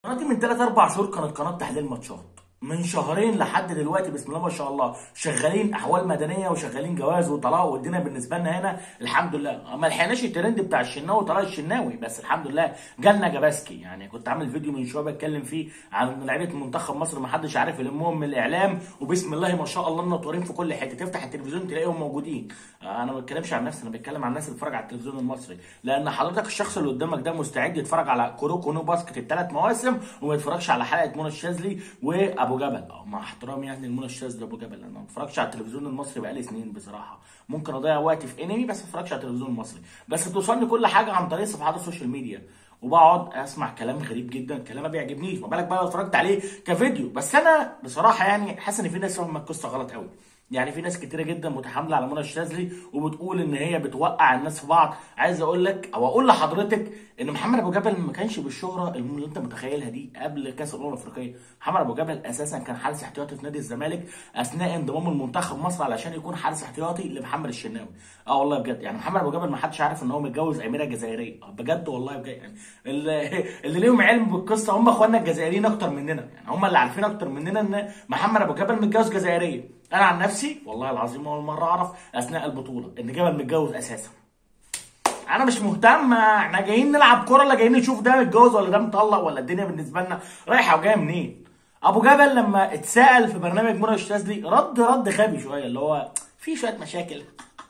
القناه دي من 3 4 شهور كانت قناه تحليل ماتشات من شهرين لحد دلوقتي بسم الله ما شاء الله شغالين احوال مدنيه وشغالين جواز وطلاق والدنيا بالنسبه لنا هنا الحمد لله ما لحقناش الترند بتاع الشناوي وطلاق الشناوي بس الحمد لله جالنا جباسكي يعني كنت عامل فيديو من شويه بتكلم فيه عن لعيبه منتخب مصر ما حدش عارف يلمهم من الاعلام وبسم الله ما شاء الله منطورين في كل حته تفتح التلفزيون تلاقيهم موجودين انا ما بتكلمش عن نفسي انا بتكلم عن الناس اللي بتتفرج على التلفزيون المصري لان حضرتك الشخص اللي قدامك ده مستعد يتفرج على كوروكو نو باسكت الثلاث مواسم وما يتفرجش على حلقه منى الشاذلي وابو جبل مع احترامي يعني لمنى الشاذلي ابو جبل انا ما اتفرجش على التلفزيون المصري بقالي سنين بصراحه ممكن اضيع وقتي في انمي بس ما اتفرجش على التلفزيون المصري بس بتوصلني كل حاجه عن طريق صفحات السوشيال ميديا وبقعد اسمع كلام غريب جدا كلام ما بيعجبنيش ما بالك بقى لو اتفرجت عليه كفيديو بس انا بصراحه يعني حاسس ان في ناس فاهمه القصه غلط قوي يعني في ناس كتيره جدا متحامله على منى الشاذلي وبتقول ان هي بتوقع الناس في بعض عايز اقول لك او اقول لحضرتك ان محمد ابو جبل ما كانش بالشهره اللي انت متخيلها دي قبل كاس الامم الافريقيه محمد ابو جبل اساسا كان حارس احتياطي في نادي الزمالك اثناء انضمام المنتخب مصر علشان يكون حارس احتياطي لمحمد الشناوي اه والله بجد يعني محمد ابو جبل ما حدش عارف ان هو متجوز اميره جزائريه بجد والله بجد يعني اللي, اللي ليهم علم بالقصه هم اخواننا الجزائريين اكتر مننا يعني هم اللي عارفين اكتر مننا ان محمد ابو جبل متجوز جزائريه انا عن نفسي والله العظيم اول مره اعرف اثناء البطوله ان جبل متجوز اساسا انا مش مهتم احنا جايين نلعب كوره ولا جايين نشوف ده متجوز ولا ده مطلق ولا الدنيا بالنسبه لنا رايحه وجايه منين ابو جبل لما اتسال في برنامج منى الشاذلي رد رد غبي شويه اللي هو في شويه مشاكل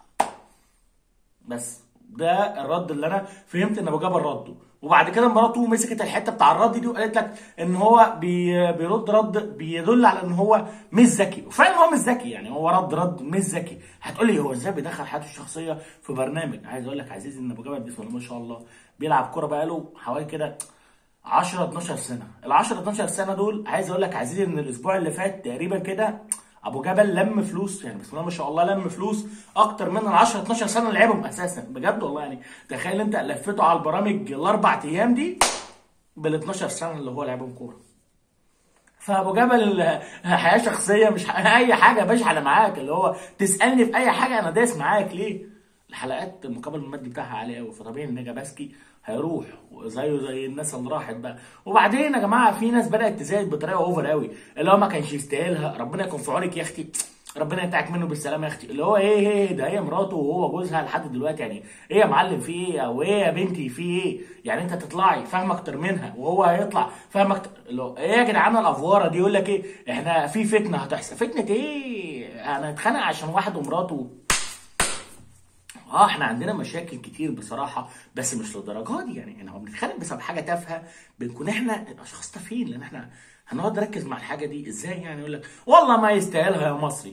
بس ده الرد اللي انا فهمت ان ابو جبل رده وبعد كده مراته مسكت الحته بتاع الرد دي وقالت لك ان هو بي بيرد رد بيدل على ان هو مش ذكي وفعلا هو مش ذكي يعني هو رد رد مش ذكي هتقول لي هو ازاي بيدخل حياته الشخصيه في برنامج عايز اقول لك عزيزي ان ابو جبل بسم الله ما شاء الله بيلعب كوره بقاله حوالي كده 10 12 سنه ال 10 12 سنه دول عايز اقول لك عزيزي ان الاسبوع اللي فات تقريبا كده ابو جبل لم فلوس يعني بسم الله ما شاء الله لم فلوس اكتر من ال 10 12 سنه اللي لعبهم اساسا بجد والله يعني تخيل انت لفيته على البرامج الاربع ايام دي بال 12 سنه اللي هو لعبهم كوره فابو جبل حياه شخصيه مش اي حاجه يا باشا انا معاك اللي هو تسالني في اي حاجه انا دايس معاك ليه؟ الحلقات المقابل المادي بتاعها عالي قوي فطبيعي ان جاباسكي هيروح زيه زي الناس اللي راحت بقى وبعدين يا جماعه في ناس بدات تزايد بطريقه اوفر قوي اللي هو ما كانش يستاهلها ربنا يكون في عونك يا اختي ربنا ينتعك منه بالسلامه يا اختي اللي هو ايه ايه ده هي مراته وهو جوزها لحد دلوقتي يعني ايه يا معلم في ايه او ايه يا بنتي في ايه يعني انت تطلعي فاهم اكتر منها وهو هيطلع فاهم اكتر اللي هو ايه يا جدعان الافواره دي يقول لك ايه احنا في فتنه هتحصل فتنه ايه انا اتخانق عشان واحد ومراته اه احنا عندنا مشاكل كتير بصراحه بس مش للدرجه دي يعني احنا بنتخانق بسبب حاجه تافهه بنكون احنا اشخاص تافهين لان احنا هنقعد نركز مع الحاجه دي ازاي يعني يقول لك والله ما يستاهلها يا مصري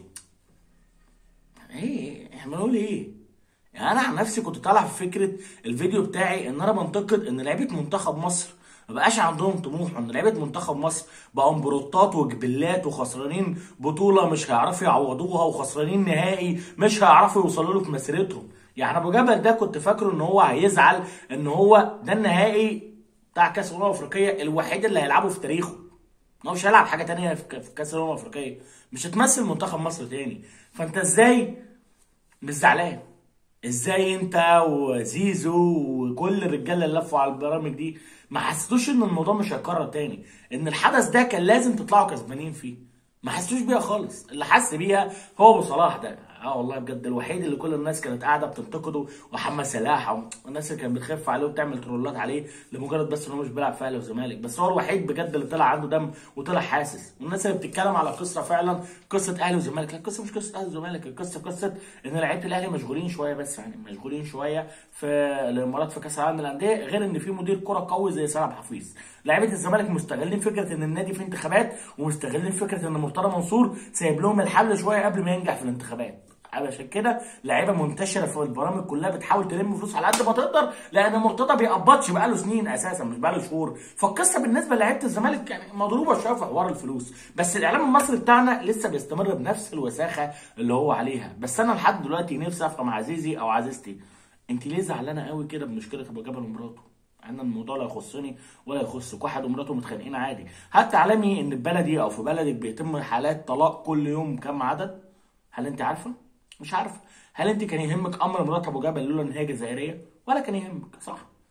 ايه احنا بنقول ايه يعني انا عن نفسي كنت طالع في فكره الفيديو بتاعي ان انا بنتقد ان لعيبه منتخب مصر ما بقاش عندهم طموح ان لعيبه منتخب مصر بقوا مبروتات وجبلات وخسرانين بطوله مش هيعرفوا يعوضوها وخسرانين نهائي مش هيعرفوا يوصلوا له في مسيرتهم يعني ابو جبل ده كنت فاكره ان هو هيزعل ان هو ده النهائي بتاع كاس الامم الافريقيه الوحيد اللي هيلعبه في تاريخه هو مش هيلعب حاجه تانية في كاس الامم الافريقيه مش هتمثل منتخب مصر تاني فانت ازاي مش زعلان ازاي انت وزيزو وكل الرجاله اللي لفوا على البرامج دي ما حسيتوش ان الموضوع مش هيتكرر تاني ان الحدث ده كان لازم تطلعوا كسبانين فيه ما حسيتوش بيها خالص اللي حس بيها هو ابو صلاح ده اه والله بجد الوحيد اللي كل الناس كانت قاعده بتنتقده ومحمد صلاح والناس اللي كانت بتخف عليه وبتعمل ترولات عليه لمجرد بس ان هو مش بيلعب في اهلي وزمالك بس هو الوحيد بجد اللي طلع عنده دم وطلع حاسس والناس اللي بتتكلم على قصه فعلا قصه اهلي وزمالك لا القصه مش قصه اهلي وزمالك القصه قصه ان لعيبه الاهلي مشغولين شويه بس يعني مشغولين شويه في الامارات في كاس العالم للانديه غير ان في مدير كره قوي زي سلام حفيظ لعيبه الزمالك مستغلين فكره ان النادي في انتخابات ومستغلين فكره ان مرتضى منصور سايب لهم الحل شويه قبل ما ينجح في الانتخابات علشان كده لعيبه منتشره في البرامج كلها بتحاول تلم فلوس على قد ما تقدر لان مرتضى بيقبضش بقاله سنين اساسا مش بقاله شهور فالقصه بالنسبه لعيبه الزمالك يعني مضروبه شويه في حوار الفلوس بس الاعلام المصري بتاعنا لسه بيستمر بنفس الوساخه اللي هو عليها بس انا لحد دلوقتي نفسي افهم عزيزي او عزيزتي انت ليه زعلانه قوي كده بمشكله ابو جبل ومراته انا الموضوع لا يخصني ولا يخصك واحد ومراته متخانقين عادي هل تعلمي ان في بلدي او في بلدك بيتم حالات طلاق كل يوم كم عدد هل انت عارفه مش عارفه هل انت كان يهمك امر مرات ابو جبل لولا ان هي جزائريه ولا كان يهمك صح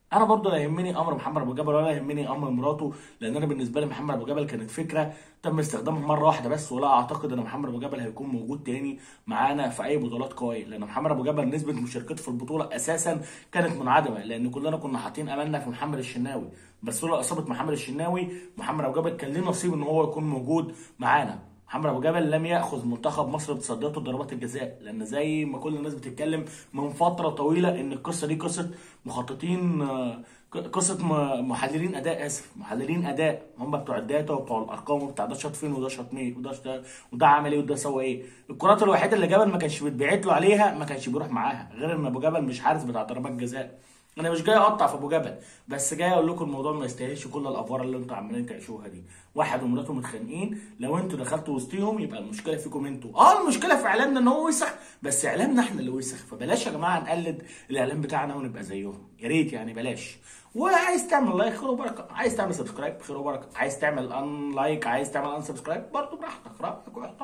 انا برضه لا يهمني امر محمد ابو جبل ولا يهمني امر مراته لان انا بالنسبه لي محمد ابو جبل كانت فكره تم استخدامها مره واحده بس ولا اعتقد ان محمد ابو جبل هيكون موجود تاني معانا في اي بطولات قويه لان محمد ابو جبل نسبه مشاركته في البطوله اساسا كانت منعدمه لان كلنا كنا حاطين املنا في محمد الشناوي بس لولا اصابه محمد الشناوي محمد ابو جبل كان ليه نصيب ان هو يكون موجود معانا محمد ابو جبل لم ياخذ منتخب مصر بتصدياته ضربات الجزاء لان زي ما كل الناس بتتكلم من فتره طويله ان القصه دي قصه مخططين آه، قصه م- محللين اداء اسف محللين اداء هم بتوع الداتا وبتوع الارقام وبتاع ده شاط فين وده شاط مين وده شاط وده عمل ايه وده سوى ايه الكرات الوحيده اللي جبل ما كانش بيتبعت له عليها ما كانش بيروح معاها غير ان ابو جبل مش حارس بتاع ضربات جزاء انا مش جاي اقطع في ابو جبل بس جاي اقول لكم الموضوع ما يستاهلش كل الافوار اللي انتوا عمالين تعيشوها دي واحد ومراته متخانقين لو انتوا دخلتوا وسطيهم يبقى المشكله فيكم انتوا اه المشكله في اعلامنا ان هو وسخ بس اعلامنا احنا اللي وسخ فبلاش يا جماعه نقلد الاعلام بتاعنا ونبقى زيهم يا ريت يعني بلاش وعايز تعمل لايك خير وبركه عايز تعمل سبسكرايب خير وبركه عايز تعمل ان لايك عايز تعمل ان سبسكرايب برضه براحتك راحتك